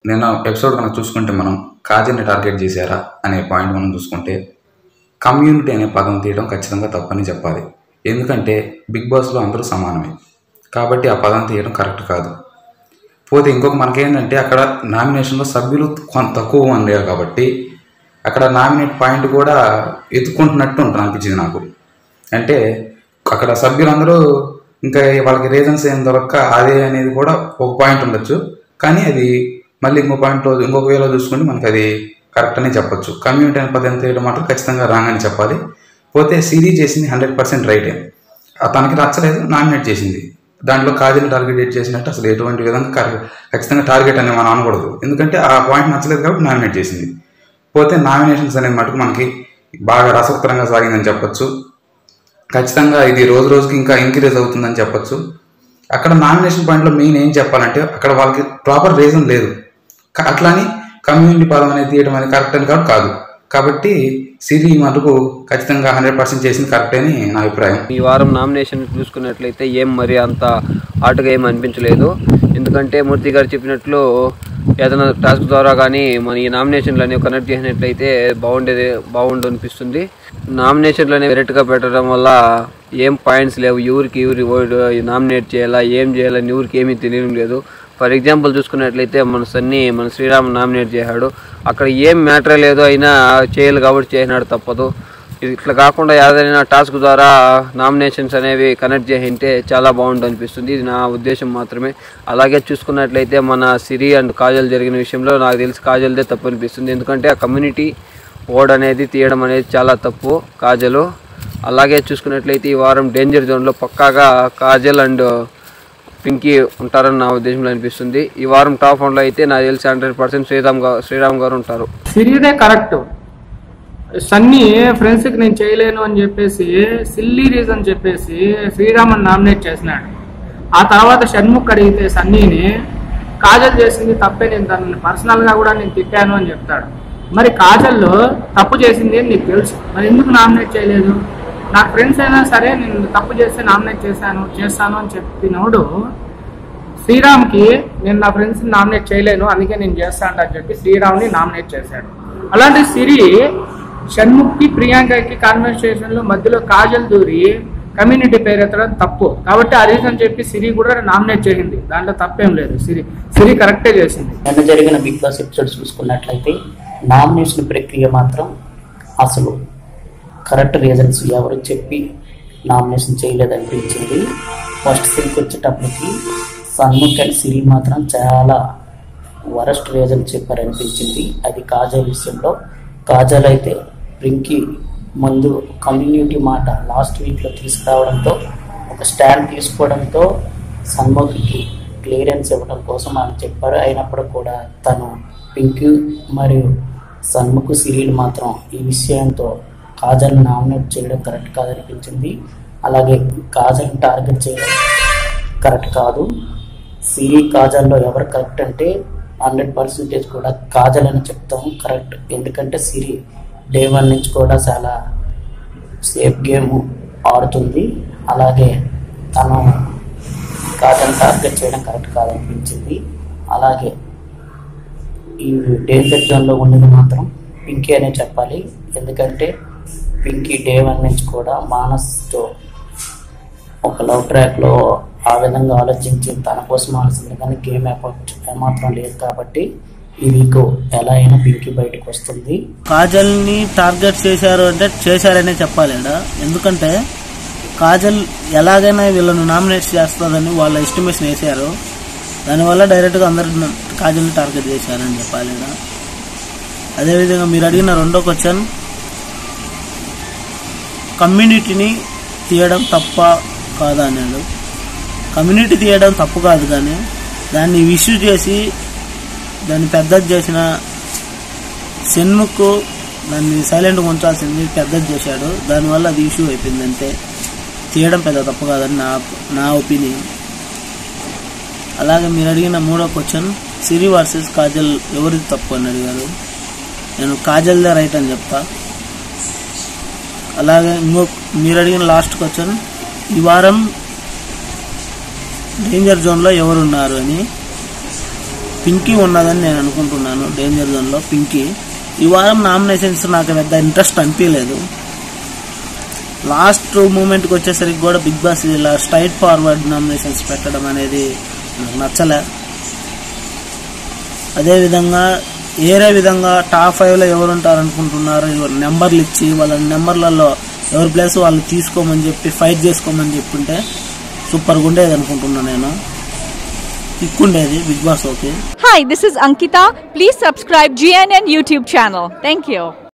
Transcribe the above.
నిన్న ఎపిసోడ్ కనుక చూసుకుంటే మనం కాజల్ని టార్గెట్ చేశారా అనే పాయింట్ మనం చూసుకుంటే కమ్యూనిటీ అనే పదం తీయడం ఖచ్చితంగా తప్పని చెప్పాలి ఎందుకంటే బిగ్ బాస్లో అందరూ సమానమే కాబట్టి ఆ పదం తీయడం కరెక్ట్ కాదు పోతే ఇంకొక మనకేంటంటే అక్కడ నామినేషన్లో సభ్యులు కొంత తక్కువ మంది కాబట్టి అక్కడ నామినేట్ పాయింట్ కూడా ఎత్తుకుంటున్నట్టు ఉంటుంది అనిపించింది నాకు అంటే అక్కడ సభ్యులందరూ ఇంకా వాళ్ళకి రీజన్స్ ఏం దొరక్క అదే అనేది కూడా ఒక పాయింట్ ఉండొచ్చు కానీ అది మళ్ళీ ఇంకో పాయింట్లో ఇంకొక వేలో చూసుకుంటే మనకి అది కరెక్ట్ అని చెప్పొచ్చు కమ్యూనిటీ అనే పదం తీయడం మాత్రం ఖచ్చితంగా రాంగ్ అని చెప్పాలి పోతే సిరీ చేసింది హండ్రెడ్ పర్సెంట్ రైటే ఆ తనకి నచ్చలేదు నామినేట్ చేసింది దాంట్లో కాజల్ని టార్గెట్ చేసినట్టు అసలు ఎటువంటి విధంగా కర- ఖచ్చితంగా టార్గెట్ అని మనం అనకూడదు ఎందుకంటే ఆ పాయింట్ నచ్చలేదు కాబట్టి నామినేట్ చేసింది పోతే నామినేషన్స్ అనేది మటుకు మనకి బాగా రసవత్తరంగా సాగిందని చెప్పొచ్చు ఖచ్చితంగా ఇది రోజు రోజుకి ఇంకా ఇంక్రీజ్ అవుతుందని చెప్పొచ్చు అక్కడ నామినేషన్ పాయింట్లో మెయిన్ ఏం చెప్పాలంటే అక్కడ వాళ్ళకి ప్రాపర్ రీజన్ లేదు క- అట్లాని కమ్యూనిటీ పదం అనేది తీయడం అనేది కరెక్ట్ అని కాదు కాదు కాబట్టి సిరి మటుకు ఖచ్చితంగా హండ్రెడ్ పర్సెంట్ చేసింది కరెక్ట్ అని నా అభిప్రాయం ఈ వారం నామినేషన్ చూసుకున్నట్లయితే ఏం మరి అంత ఆటగా ఏం అనిపించలేదు ఎందుకంటే మూర్తి గారు చెప్పినట్లు ఏదైనా టాస్క్ ద్వారా కానీ మన ఈ నామినేషన్లు అనేవి కనెక్ట్ చేసినట్లయితే బాగుండేది బాగుండు అనిపిస్తుంది నామినేషన్లు అనేవి డైరెక్ట్గా పెట్టడం వల్ల ఏం పాయింట్స్ లేవు ఎవరికి ఎవరి నామినేట్ చేయాలా ఏం చేయాలని ఎవరికి ఏమీ తెలియడం లేదు ఫర్ ఎగ్జాంపుల్ చూసుకున్నట్లయితే మన సన్ని మన శ్రీరామ్ నామినేట్ చేశాడు అక్కడ ఏం మ్యాటర్ లేదో అయినా చేయాలి కాబట్టి చేసినాడు తప్పదు ఇది ఇట్లా కాకుండా ఏదైనా టాస్క్ ద్వారా నామినేషన్స్ అనేవి కనెక్ట్ చేసింటే చాలా బాగుంటుంది అనిపిస్తుంది ఇది నా ఉద్దేశం మాత్రమే అలాగే చూసుకున్నట్లయితే మన సిరి అండ్ కాజల్ జరిగిన విషయంలో నాకు తెలిసి కాజల్దే తప్పు అనిపిస్తుంది ఎందుకంటే ఆ కమ్యూనిటీ ఓడ్ అనేది తీయడం అనేది చాలా తప్పు కాజలు అలాగే చూసుకున్నట్లయితే ఈ వారం డేంజర్ జోన్లో పక్కాగా కాజల్ అండ్ పింకీ ఉంటారని నా ఉద్దేశంలో అనిపిస్తుంది ఈ వారం టాప్ వన్లో అయితే నాకు తెలిసి హండ్రెడ్ పర్సెంట్ శ్రీరామ్ గారు శ్రీరామ్ గారు ఉంటారు సిరిదే కరెక్ట్ సన్నీ ఫ్రెండ్స్కి నేను చేయలేను అని చెప్పేసి సిల్లీ రీజన్ చెప్పేసి శ్రీరామన్ నామినేట్ చేసినాడు ఆ తర్వాత షణ్ముఖ్ అడిగితే సన్నీని కాజల్ చేసింది తప్పే నేను తనని పర్సనల్గా కూడా నేను తిట్టాను అని చెప్తాడు మరి కాజల్లో తప్పు చేసింది అని నీకు తెలుసు మరి ఎందుకు నామినేట్ చేయలేదు నాకు ఫ్రెండ్స్ అయినా సరే నేను తప్పు చేస్తే నామినేట్ చేశాను చేస్తాను అని చెప్పినోడు శ్రీరామ్కి నేను నా ఫ్రెండ్స్ నామినేట్ చేయలేను అందుకే నేను చేస్తాను అని చెప్పి శ్రీరామ్ని నామినేట్ చేశాడు అలాంటి సిరి షణ్ముఖ్కి ప్రియాంకకి కాన్వర్సేషన్ లో మధ్యలో కాజల్ దూరి కమ్యూనిటీ పేరు ఎత్తడం తప్పు కాబట్టి ఆ రీజన్ చెప్పి సిరి కూడా నామినేట్ చేసింది దాంట్లో తప్పేం లేదు సిరి సిరి కరెక్టే చేసింది నిన్న జరిగిన బిగ్ బాస్ ఎపిసోడ్ చూసుకున్నట్లయితే నామినేషన్ ప్రక్రియ మాత్రం అసలు కరెక్ట్ రీజన్స్ ఎవరు చెప్పి నామినేషన్ చేయలేదనిపించింది ఫస్ట్ సీన్కి వచ్చేటప్పటికి సన్ముఖ్ అండ్ సిరి మాత్రం చాలా వరస్ట్ రీజన్ చెప్పారనిపించింది అది కాజల్ విషయంలో కాజల్ అయితే రింకి ముందు కమ్యూనిటీ మాట లాస్ట్ వీక్లో తీసుకురావడంతో ఒక స్టాండ్ తీసుకోవడంతో సన్ముఖికి క్లియరెన్స్ ఇవ్వడం కోసం అని చెప్పారు అయినప్పుడు కూడా తను పింక్ మరియు సన్ముఖ్ సిరియల్ మాత్రం ఈ విషయంతో కాజల్ నామినేట్ చేయడం కరెక్ట్ కాదనిపించింది అలాగే కాజల్ టార్గెట్ చేయడం కరెక్ట్ కాదు సిరి కాజల్లో ఎవరు కరెక్ట్ అంటే హండ్రెడ్ పర్సెంటేజ్ కూడా కాజల్ అని చెప్తాము కరెక్ట్ ఎందుకంటే సిరి డే వన్ నుంచి కూడా చాలా సేఫ్ గేమ్ ఆడుతుంది అలాగే తను కాజల్ టార్గెట్ చేయడం కరెక్ట్ కాదనిపించింది అలాగే ఈ డేంజర్ జోన్లో ఉన్నది మాత్రం పింకీ అనే చెప్పాలి ఎందుకంటే పింకీ డే వన్ నుంచి కూడా మానస్తో ఒక లవ్ ట్రాక్లో ఆ విధంగా ఆలోచించి తన కోసం ఆలోచించింది కానీ గేమ్ ఏప- ఏమాత్రం లేదు కాబట్టి ఈ వీక్ ఎలా అయినా పింకీ బయటకు వస్తుంది కాజల్ని టార్గెట్ చేశారు అంటే చేశారనే చెప్పాలి ఈడ. ఎందుకంటే కాజల్ ఎలాగైనా వీళ్ళను నామినేట్ చేస్తుందని వాళ్ళ ఎస్టిమేషన్ వేశారు దానివల్ల డైరెక్ట్గా అందరు కాజల్ని టార్గెట్ చేశారని చెప్పాలి ఈడ. అదేవిధంగా మీరు అడిగిన రెండో క్వశ్చన్ కమ్యూనిటీని తీయడం తప్ప కాదా అన్నాడు కమ్యూనిటీ తీయడం తప్పు కాదు కానీ దాన్ని ఇష్యూ చేసి దాన్ని పెద్దది చేసిన షణ్ముఖ్ దాన్ని సైలెంట్గా ఉంచాల్సింది పెద్దది చేశాడు దానివల్ల అది ఇష్యూ అయిపోయింది అంతే తీయడం పెద్ద తప్పు కాదని నా నా ఒపీనియన్ అలాగే మీరు అడిగిన మూడో క్వశ్చన్ సిరి వర్సెస్ కాజల్ ఎవరిది తప్పు అని అడిగారు నేను కాజల్దే రైట్ అని చెప్తా అలాగే ఇంకో మీరు అడిగిన లాస్ట్ క్వశ్చన్ ఈ వారం డేంజర్ జోన్లో ఎవరున్నారు అని పింకీ ఉన్నదని నేను అనుకుంటున్నాను డేంజర్ జోన్లో పింకీ ఈ వారం నామినేషన్స్ నాకు పెద్ద ఇంట్రెస్ట్ అనిపించలేదు లాస్ట్ మూమెంట్కి వచ్చేసరికి కూడా బిగ్ బాస్ ఇలా స్ట్రైట్ ఫార్వర్డ్ నామినేషన్స్ పెట్టడం అనేది నాకు నచ్చలే అదేవిధంగా ఏరే విధంగా టాప్ ఫైవ్లో ఎవరు ఉంటారు అనుకుంటున్నారు ఎవరు నెంబర్లు ఇచ్చి వాళ్ళ నెంబర్లలో ఎవరి ప్లేస్ వాళ్ళు తీసుకోమని చెప్పి ఫైట్ చేసుకోమని చెప్పుంటే సూపర్గా ఉండేది అనుకుంటున్నాను నేను ఇక్కుండేది Bigg Boss okay Hi, this is Ankita. Please subscribe GNN YouTube channel. Thank you.